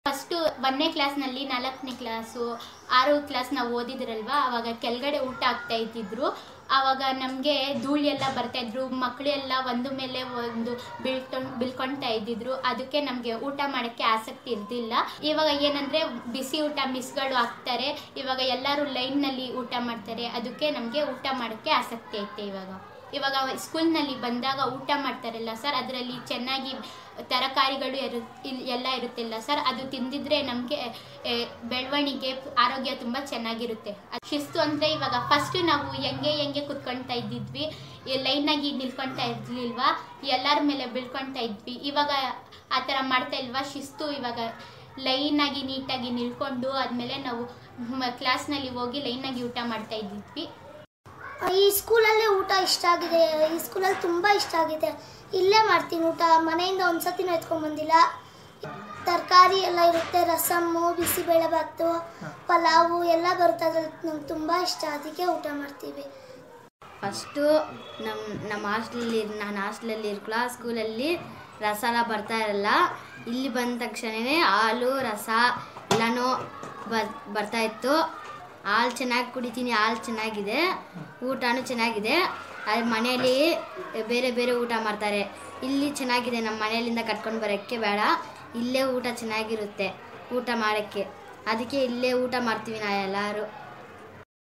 first ಒಂದನೇ ಕ್ಲಾಸ್ನಲ್ಲಿ ನಾಲ್ಕನೇ ಕ್ಲಾಸು ಆರು ಕ್ಲಾಸ್ ನಾವು ಓದಿದ್ರಲ್ವಾ ಅವಾಗ ಕೆಳಗಡೆ ಊಟ ಆಗ್ತಾ ಇದ್ದಿದ್ರು ಆವಾಗ ನಮಗೆ ಧೂಳು ಎಲ್ಲ ಬರ್ತಾ ಇದ್ರು ಮಕ್ಕಳು ಎಲ್ಲ ಒಂದು ಮೇಲೆ ಒಂದು ಬೀಳ್ಕೊಂಡು ಬೀಳ್ಕೊಳ್ತಾ ಇದ್ದಿದ್ರು ಅದಕ್ಕೆ ನಮಗೆ ಊಟ ಮಾಡೋಕ್ಕೆ ಆಸಕ್ತಿ ಇರ್ತಿಲ್ಲ ಇವಾಗ ಏನಂದ್ರೆ ಬಿಸಿ ಊಟ ಮಿಸ್ಗಳು ಹಾಕ್ತಾರೆ ಇವಾಗ ಎಲ್ಲರೂ ಲೈನ್ನಲ್ಲಿ ಊಟ ಮಾಡ್ತಾರೆ ಅದಕ್ಕೆ ನಮಗೆ ಊಟ ಮಾಡೋಕ್ಕೆ ಆಸಕ್ತಿ ಐತೆ ಇವಾಗ ಇವಾಗ ಸ್ಕೂಲ್ನಲ್ಲಿ ಬಂದಾಗ ಊಟ ಮಾಡ್ತಾರಲ್ಲ ಸರ್ ಅದರಲ್ಲಿ ಚೆನ್ನಾಗಿ ತರಕಾರಿಗಳು ಇರು ಇಲ್- ಎಲ್ಲ ಇರುತ್ತಿಲ್ಲ ಸರ್ ಅದು ತಿಂದಿದ್ರೆ ನಮಗೆ ಬೆಳವಣಿಗೆ ಆರೋಗ್ಯ ತುಂಬ ಚೆನ್ನಾಗಿರುತ್ತೆ ಅದ್ ಶಿಸ್ತು ಅಂದರೆ ಇವಾಗ ಫಸ್ಟ್ ನಾವು ಹೆಂಗೆ ಹೆಂಗೆ ಕುತ್ಕೊಳ್ತಾ ಇದ್ದಿದ್ವಿ ಈ ಲೈನಾಗಿ ನಿಲ್ಕೊಳ್ತಾ ಇರ್ಲಿಲ್ವಾ ಎಲ್ಲರ ಮೇಲೆ ಬೀಳ್ಕೊಳ್ತಾ ಇದ್ವಿ ಇವಾಗ ಆ ಥರ ಮಾಡ್ತಾ ಇಲ್ವಾ ಶಿಸ್ತು ಇವಾಗ ಲೈನಾಗಿ ನೀಟಾಗಿ ನಿಲ್ಕೊಂಡು ಆದಮೇಲೆ ನಾವು ಕ್ಲಾಸ್ನಲ್ಲಿ ಹೋಗಿ ಲೈನಾಗಿ ಊಟ ಮಾಡ್ತಾ ಇದ್ದಿದ್ವಿ ಈ ಸ್ಕೂಲಲ್ಲೇ ಊಟ ಇಷ್ಟ ಆಗಿದೆ ಈ ಸ್ಕೂಲಲ್ಲಿ ತುಂಬ ಇಷ್ಟ ಆಗಿದೆ ಇಲ್ಲೇ ಮಾಡ್ತೀನಿ ಊಟ ಮನೆಯಿಂದ ಒಂದ್ಸತಿನೂ ಎತ್ಕೊಂಡ್ ಬಂದಿಲ್ಲ ತರಕಾರಿ ಎಲ್ಲ ಇರುತ್ತೆ ರಸಮ್ಮು ಬಿಸಿಬೇಳೆಭಾತು ಪಲಾವು ಎಲ್ಲ ಬರುತ್ತೆ ಅದ್ರಲ್ಲಿ ನಂಗೆ ತುಂಬ ಇಷ್ಟ ಅದಕ್ಕೆ ಊಟ ಮಾಡ್ತೀವಿ ಫಸ್ಟು ನಮ್ಮ ನಮ್ಮ ಹಾಸ್ಟೆಲಲ್ಲಿ ನಾನು ಹಾಸ್ಟೆಲಲ್ಲಿ ಇರ್ಕಲ ಸ್ಕೂಲಲ್ಲಿ ರಸ ಎಲ್ಲ ಬರ್ತಾ ಇರಲ್ಲ ಇಲ್ಲಿ ಬಂದ ತಕ್ಷಣವೇ ಹಾಲು ರಸ ಎಲ್ಲನೂ ಬರ್ ಬರ್ತಾ ಇತ್ತು ಹಾಲು ಚೆನ್ನಾಗಿ ಕುಡಿತೀನಿ ಹಾಲು ಚೆನ್ನಾಗಿದೆ ಊಟನೂ ಚೆನ್ನಾಗಿದೆ ಆದರೆ ಮನೆಯಲ್ಲಿ ಬೇರೆ ಬೇರೆ ಊಟ ಮಾಡ್ತಾರೆ ಇಲ್ಲಿ ಚೆನ್ನಾಗಿದೆ ನಮ್ಮ ಮನೆಯಲ್ಲಿಂದ ಕಟ್ಕೊಂಡು ಬರೋಕ್ಕೆ ಬೇಡ ಇಲ್ಲೇ ಊಟ ಚೆನ್ನಾಗಿರುತ್ತೆ ಊಟ ಮಾಡೋಕ್ಕೆ ಅದಕ್ಕೆ ಇಲ್ಲೇ ಊಟ ಮಾಡ್ತೀವಿ ನಾವು ಎಲ್ಲರೂ